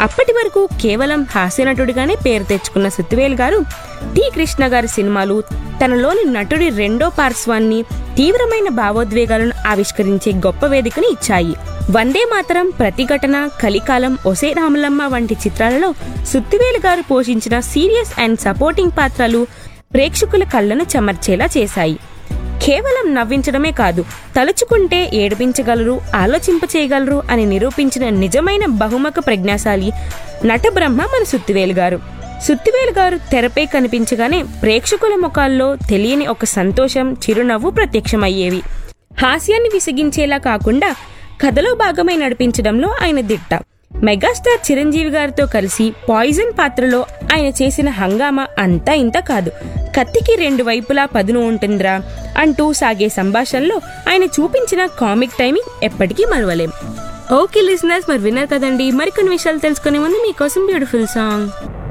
అప్పటి వరకు కేవలం హాస్యనటుడిగానే పేరు తెచ్చుకున్న సుత్తివేలు గారు టి కృష్ణ గారి సినిమాలు తనలోని నటుడి రెండో పార్శ్వాన్ని తీవ్రమైన భావోద్వేగాలను ఆవిష్కరించే గొప్ప వేదికని ఇచ్చాయి వందే మాతరం ప్రతిఘటన కలికాలం ఒసే రామలమ్మ వంటి చిత్రాలలో సుత్తివేలు గారు పోషించిన సీరియస్ అండ్ సపోర్టింగ్ పాత్రలు ప్రేక్షకుల కళ్ళను చెమర్చేలా చేశాయి కేవలం నవ్వించడమే కాదు తలుచుకుంటే ఏడిపించగలరు ఆలోచింపచేయగలరు అని నిరూపించిన నిజమైన బహుముఖ ప్రజ్ఞాశాలి నటబ్రహ్మ మన సుత్తివేలు గారు సుత్తివేలు గారు తెరపై కనిపించగానే ప్రేక్షకుల ముఖాల్లో తెలియని ఒక సంతోషం చిరునవ్వు ప్రత్యక్షమయ్యేవి హాస్యాన్ని విసిగించేలా కాకుండా కథలో భాగమై నడిపించడంలో ఆయన దిట్ట మెగాస్టార్ చిరంజీవి గారితో కలిసి పాయిజన్ పాత్రలో ఆయన చేసిన హంగామా అంతా ఇంత కాదు కత్తికి రెండు వైపులా పదును ఉంటుందిరా అంటూ సాగే సంభాషణలో ఆయన చూపించిన కామిక్ టైమింగ్ ఎప్పటికీ మరవలేం ఓకే లిసినర్స్ మరి విన్నారు కదండి మరికొన్ని విషయాలు తెలుసుకునే ముందు మీకోసం బ్యూటిఫుల్ సాంగ్